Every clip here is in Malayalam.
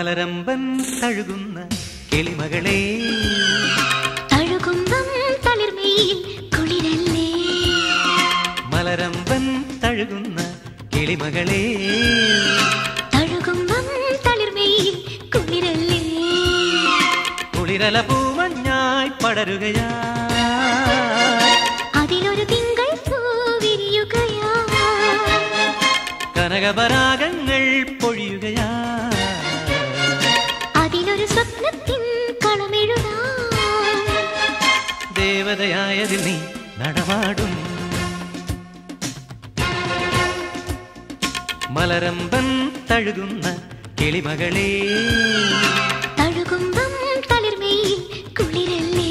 മലരമ്പൻ തഴുകുന്ന കിളിമകളെ തഴുകുമ്പം തളിർമയിൽ കുളിരല്ലേ മലരമ്പൻ തഴുകുന്ന കിളിമകളെ തഴുകുമ്പം തളിർമയിൽ കുളിരല്ലേ കുളിരല പൂമഞ്ഞായി പടരുകയാ അതിലൊരു തിങ്കൾ പൂവിരിയുകയാ കനകപരാഗങ്ങൾ പൊഴിയുകയാ അതിലൊരു സ്വപ്നത്തിൻ കളമെഴുതാ ദേവതയായതിൽ നീ നടമാടും മലരമ്പൻ തഴുകുന്ന കിളിമകളെ തഴുകുമ്പം തളിർമയിൽ കുളിരല്ലേ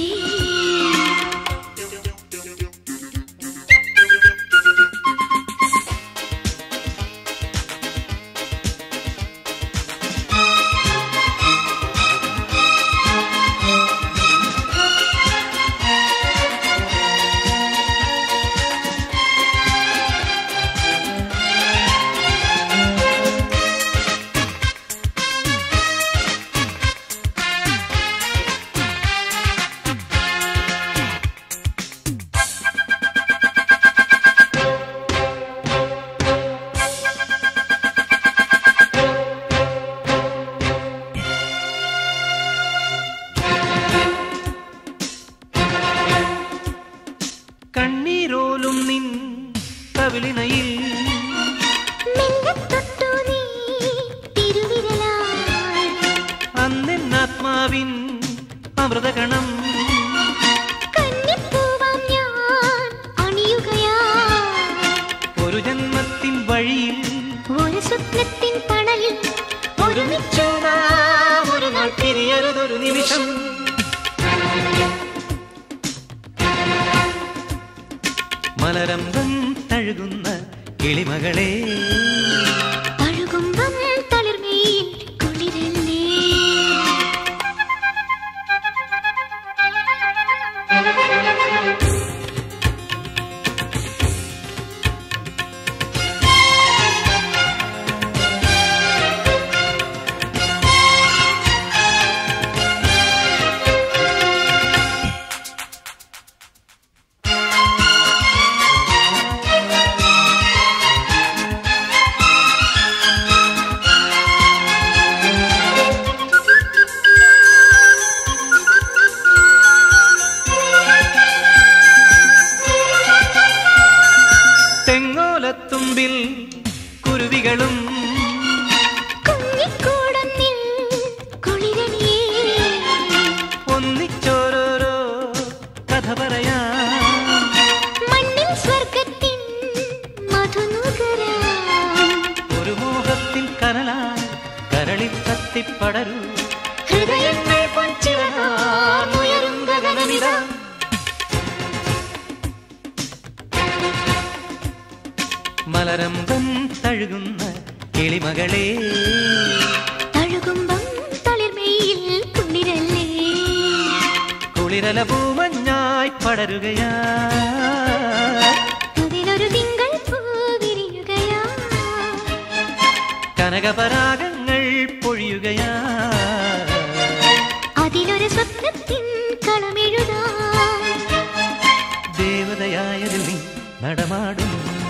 കണ്ണീരോലും നിൻ കവിളിനയിൽ മെല്ലെ തൊട്ടു നീ തിരുവിരലാൽ അന്നെന്നാത്മാവിൻ അമൃതകണം കന്നിപ്പൂവാം ഞാൻ അണിയുകയാ ഒരു ജന്മത്തിൻ വഴിയിൽ ഒരു സ്വപ്നത്തിൻ തണലിൽ ഒരുമിച്ചു നാം ഒരു നാൾ പിരിയരുതൊരു നിമിഷം മലരമ്പം തഴുകുന്ന കിളിമകളെ തഴുകുമ്പം തളിർമയിൽ കുളിരല്ലേ തെങ്ങോലത്തുമ്പിൽ കുരുവികളും കുഞ്ഞിക്കൂടന്നിൽ കുളിരണിയേ ഒന്നിച്ചോരോരോ കഥ പറയാ മണ്ണിൽ സ്വർഗത്തിൻ മധുനുകരാ ഒരു മോഹത്തിൻ കനലായി കരളിൽ കത്തിപ്പടരൂ ഹൃദയങ്ങൾ പൊൻചിറകാർന്നുയരും ഗഗനമിതാ മലരമ്പം തഴുകുന്ന കിളിമകളെ തഴുകുമ്പം തളിർമയിൽ കുളിരല്ലേ കുളിരല പൂമഞ്ഞായി പടരുകയാ അതിലൊരു തിങ്കൾ പൂവിരിയുകയാ കനകപരാഗങ്ങൾ പൊഴിയുകയാ അതിലൊരു സ്വപ്നത്തിൻ കളമെഴുതാ ദേവതയായതിൽ നീ നടമാടും